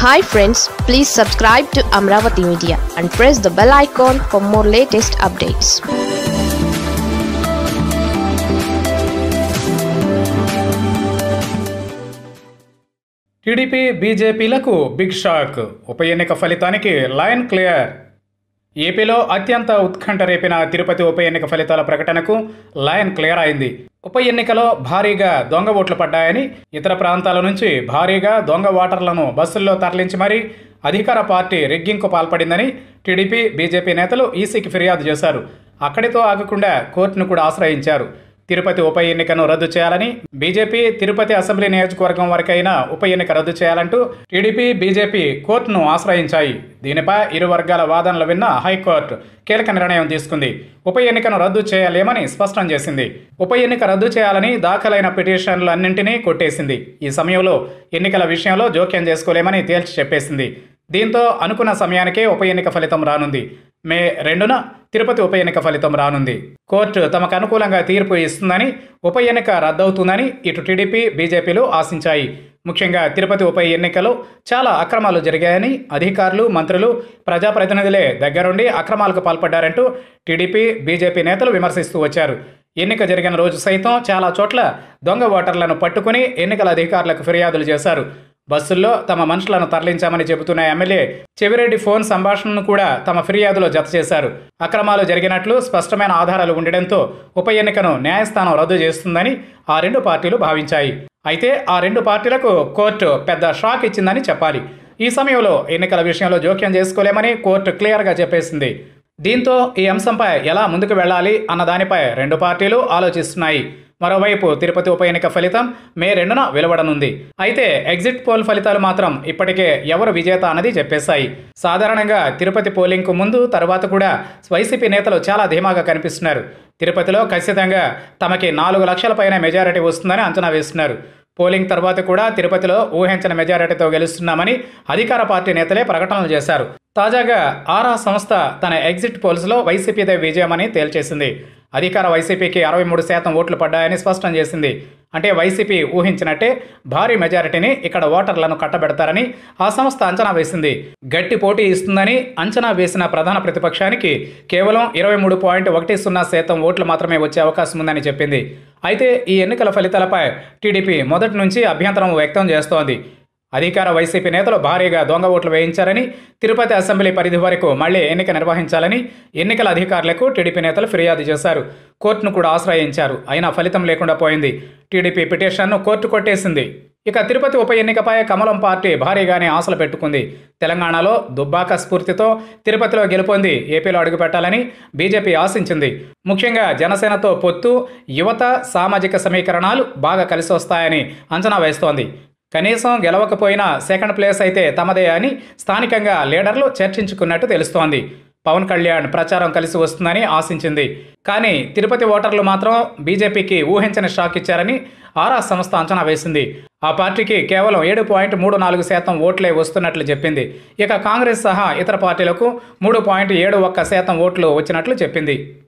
hi friends please subscribe to Amaravati media and press the bell icon for more latest updates TDP బీజేపీలకు big shock ఉప ఎన్నిక ఫలితానికి line clear ఏపీలో అత్యంత ఉత్కంఠ రేపిన తిరుపతి ఉప ఎన్నిక ఫలితాల ప్రకటనకు లైన్ క్లియర్ అయింది ఉప ఎన్నికలో భారీగా దొంగ ఓట్లు పడ్డాయని ఇతర ప్రాంతాల నుంచి భారీగా దొంగ ఓటర్లను బస్సుల్లో తరలించి మరీ అధికార పార్టీ రెగ్గింకు పాల్పడిందని టీడీపీ బీజేపీ నేతలు ఈసీకి ఫిర్యాదు చేశారు అక్కడితో ఆగకుండా కోర్టును కూడా ఆశ్రయించారు తిరుపతి ఉప ఎన్నికను రద్దు చేయాలని బీజేపీ తిరుపతి అసెంబ్లీ నియోజకవర్గం వరకైనా ఉప ఎన్నిక రద్దు చేయాలంటూ టీడీపీ బీజేపీ కోర్టును ఆశ్రయించాయి దీనిపై ఇరు వర్గాల వాదనలు విన్న హైకోర్టు కీలక నిర్ణయం తీసుకుంది ఉప ఎన్నికను రద్దు చేయలేమని స్పష్టం చేసింది ఉప ఎన్నిక రద్దు చేయాలని దాఖలైన పిటిషన్లన్నింటినీ కొట్టేసింది ఈ సమయంలో ఎన్నికల విషయంలో జోక్యం చేసుకోలేమని తేల్చి చెప్పేసింది దీంతో అనుకున్న సమయానికే ఉప ఎన్నిక ఫలితం రానుంది మే రెండున తిరుపతి ఉప ఎన్నిక ఫలితం రానుంది కోర్టు తమకు అనుకూలంగా తీర్పు ఇస్తుందని ఉప ఎన్నిక రద్దవుతుందని ఇటు టీడీపీ బీజేపీలు ఆశించాయి ముఖ్యంగా తిరుపతి ఉప ఎన్నికలో చాలా అక్రమాలు జరిగాయని అధికారులు మంత్రులు ప్రజాప్రతినిధులే దగ్గరుండి అక్రమాలకు పాల్పడ్డారంటూ టీడీపీ బీజేపీ నేతలు విమర్శిస్తూ వచ్చారు ఎన్నిక జరిగిన రోజు సైతం చాలా చోట్ల దొంగ ఓటర్లను పట్టుకుని ఎన్నికల అధికారులకు ఫిర్యాదులు చేశారు బస్సుల్లో తమ మనుషులను తరలించామని చెబుతున్న ఎమ్మెల్యే చెవిరెడ్డి ఫోన్ సంభాషణను కూడా తమ ఫిర్యాదులో జత చేశారు అక్రమాలు జరిగినట్లు స్పష్టమైన ఆధారాలు ఉండడంతో ఉప ఎన్నికను న్యాయస్థానం రద్దు చేస్తుందని ఆ రెండు పార్టీలు భావించాయి అయితే ఆ రెండు పార్టీలకు కోర్టు పెద్ద షాక్ ఇచ్చిందని చెప్పాలి ఈ సమయంలో ఎన్నికల విషయంలో జోక్యం చేసుకోలేమని కోర్టు క్లియర్గా చెప్పేసింది దీంతో ఈ అంశంపై ఎలా ముందుకు వెళ్ళాలి అన్న దానిపై రెండు పార్టీలు ఆలోచిస్తున్నాయి మరోవైపు తిరుపతి ఉప ఎన్నిక ఫలితం మే రెండున వెలువడనుంది అయితే ఎగ్జిట్ పోల్ ఫలితాలు మాత్రం ఇప్పటికే ఎవరు విజేత అన్నది చెప్పేశాయి సాధారణంగా తిరుపతి పోలింగ్కు ముందు తర్వాత కూడా వైసీపీ నేతలు చాలా ధీమాగా కనిపిస్తున్నారు తిరుపతిలో ఖచ్చితంగా తమకి నాలుగు లక్షల పైన మెజారిటీ వస్తుందని అంచనా వేస్తున్నారు పోలింగ్ తర్వాత కూడా తిరుపతిలో ఊహించిన మెజారిటీతో గెలుస్తున్నామని అధికార పార్టీ నేతలే ప్రకటనలు చేశారు తాజాగా ఆరా సంస్థ తన ఎగ్జిట్ పోల్స్లో వైసీపీదే విజయమని తేల్చేసింది అధికార వైసీపీకి అరవై మూడు శాతం ఓట్లు పడ్డాయని స్పష్టం చేసింది అంటే వైసీపీ ఊహించినట్టే భారీ మెజారిటీని ఇక్కడ ఓటర్లను కట్టబెడతారని ఆ సంస్థ అంచనా వేసింది గట్టి పోటీ ఇస్తుందని అంచనా వేసిన ప్రధాన ప్రతిపక్షానికి కేవలం ఇరవై మూడు పాయింట్ ఒకటి సున్నా శాతం ఓట్లు మాత్రమే వచ్చే అవకాశం ఉందని చెప్పింది అయితే ఈ ఎన్నికల ఫలితాలపై టీడీపీ మొదటి నుంచి అభ్యంతరం వ్యక్తం చేస్తోంది అధికార వైసీపీ నేతలు భారీగా దొంగ ఓట్లు వేయించారని తిరుపతి అసెంబ్లీ పరిధి వరకు మళ్లీ ఎన్నిక నిర్వహించాలని ఎన్నికల అధికారులకు టీడీపీ నేతలు ఫిర్యాదు చేశారు కోర్టును కూడా ఆశ్రయించారు అయినా ఫలితం లేకుండా పోయింది టీడీపీ పిటిషన్ను కోర్టు కొట్టేసింది ఇక తిరుపతి ఉప ఎన్నికపై కమలం పార్టీ భారీగానే ఆశలు పెట్టుకుంది తెలంగాణలో దుబ్బాక స్ఫూర్తితో తిరుపతిలో గెలుపొంది ఏపీలో అడుగుపెట్టాలని బీజేపీ ఆశించింది ముఖ్యంగా జనసేనతో పొత్తు యువత సామాజిక సమీకరణాలు బాగా కలిసి వస్తాయని అంచనా వేస్తోంది కనీసం గెలవకపోయినా సెకండ్ ప్లేస్ అయితే తమదే అని స్థానికంగా లీడర్లు చర్చించుకున్నట్టు తెలుస్తోంది పవన్ కళ్యాణ్ ప్రచారం కలిసి వస్తుందని ఆశించింది కానీ తిరుపతి ఓటర్లు మాత్రం బీజేపీకి ఊహించని షాక్ ఇచ్చారని ఆరా సంస్థ అంచనా వేసింది ఆ పార్టీకి కేవలం ఏడు పాయింట్ మూడు నాలుగు శాతం ఓట్లే వస్తున్నట్లు చెప్పింది ఇక కాంగ్రెస్ సహా ఇతర పార్టీలకు మూడు పాయింట్ ఏడు ఒక్క శాతం ఓట్లు వచ్చినట్లు చెప్పింది